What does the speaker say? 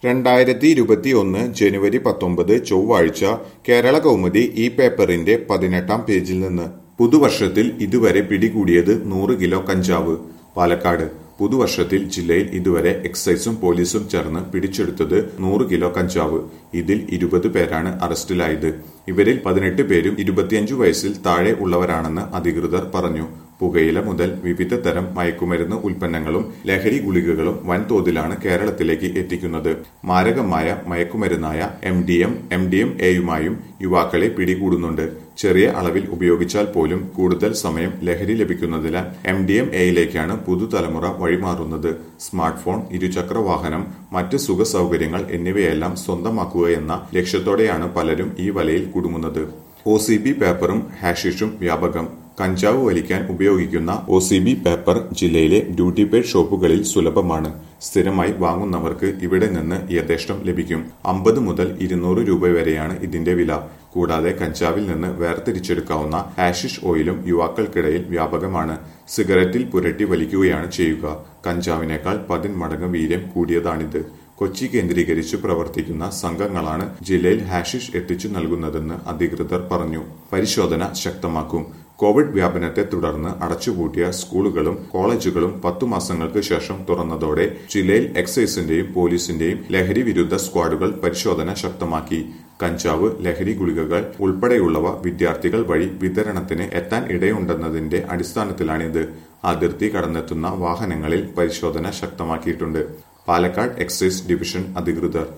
രണ്ടായിരത്തി ഇരുപത്തിയൊന്ന് ജനുവരി പത്തൊമ്പത് ചൊവ്വാഴ്ച കേരള കൗമുദി ഈ പേപ്പറിന്റെ പതിനെട്ടാം പേജിൽ നിന്ന് പുതുവർഷത്തിൽ ഇതുവരെ പിടികൂടിയത് നൂറ് കിലോ കഞ്ചാവ് പാലക്കാട് പുതുവർഷത്തിൽ ജില്ലയിൽ ഇതുവരെ എക്സൈസും പോലീസും ചേർന്ന് പിടിച്ചെടുത്തത് നൂറ് കിലോ കഞ്ചാവ് ഇതിൽ ഇരുപത് പേരാണ് അറസ്റ്റിലായത് ഇവരിൽ പതിനെട്ട് പേരും ഇരുപത്തിയഞ്ചു വയസ്സിൽ താഴെ ഉള്ളവരാണെന്ന് അധികൃതർ പറഞ്ഞു പുകയില മുതൽ വിവിധ തരം മയക്കുമരുന്ന് ഉൽപ്പന്നങ്ങളും ലഹരി ഗുളികകളും വൻതോതിലാണ് കേരളത്തിലേക്ക് എത്തിക്കുന്നത് മാരകമായ മയക്കുമരുന്നായ M D M M D M എയുമായും യുവാക്കളെ പിടികൂടുന്നുണ്ട് ചെറിയ അളവിൽ ഉപയോഗിച്ചാൽ പോലും കൂടുതൽ സമയം ലഹരി ലഭിക്കുന്നതിനാൽ എം ഡി എം എയിലേക്കാണ് പുതുതലമുറ വഴിമാറുന്നത് സ്മാർട്ട് ഫോൺ ഇരുചക്ര വാഹനം മറ്റ് സുഖ സൗകര്യങ്ങൾ എന്നിവയെല്ലാം സ്വന്തമാക്കുകയെന്ന ലക്ഷ്യത്തോടെയാണ് പലരും ഈ വലയിൽ കുടുങ്ങുന്നത് ഒ സി ബി പേപ്പറും ഹാഷിഷും വ്യാപകം കഞ്ചാവ് വലിക്കാൻ ഉപയോഗിക്കുന്ന ഒ സി ബി പേപ്പർ ജില്ലയിലെ ഡ്യൂട്ടി പെയ്ഡ് ഷോപ്പുകളിൽ സുലഭമാണ് സ്ഥിരമായി വാങ്ങുന്നവർക്ക് ഇവിടെ നിന്ന് യഥേഷ്ടം ലഭിക്കും അമ്പത് മുതൽ ഇരുന്നൂറ് രൂപ വരെയാണ് ഇതിന്റെ വില കൂടാതെ കഞ്ചാവിൽ നിന്ന് വേർതിരിച്ചെടുക്കാവുന്ന ഹാഷിഷ് ഓയിലും യുവാക്കൾക്കിടയിൽ വ്യാപകമാണ് സിഗരറ്റിൽ പുരട്ടി വലിക്കുകയാണ് ചെയ്യുക കഞ്ചാവിനേക്കാൾ പതിന്മടങ്ങ് വീര്യം കൂടിയതാണിത് കൊച്ചി കേന്ദ്രീകരിച്ച് പ്രവർത്തിക്കുന്ന സംഘങ്ങളാണ് ജില്ലയിൽ ഹാഷിഷ് എത്തിച്ചു നൽകുന്നതെന്ന് അധികൃതർ പറഞ്ഞു പരിശോധന ശക്തമാക്കും കോവിഡ് വ്യാപനത്തെ തുടർന്ന് അടച്ചുപൂട്ടിയ സ്കൂളുകളും കോളേജുകളും പത്തു മാസങ്ങൾക്ക് ശേഷം തുറന്നതോടെ ജില്ലയിൽ എക്സൈസിന്റെയും പോലീസിന്റെയും ലഹരി വിരുദ്ധ സ്ക്വാഡുകൾ പരിശോധന ശക്തമാക്കി കഞ്ചാവ് ലഹരി ഗുളികകൾ ഉൾപ്പെടെയുള്ളവ വിദ്യാർത്ഥികൾ വഴി വിതരണത്തിന് എത്താൻ ഇടയുണ്ടെന്നതിന്റെ അടിസ്ഥാനത്തിലാണിത് അതിർത്തി കടന്നെത്തുന്ന വാഹനങ്ങളിൽ പരിശോധന ശക്തമാക്കിയിട്ടുണ്ട് പാലക്കാട് എക്സൈസ് ഡിവിഷൻ അധികൃതർ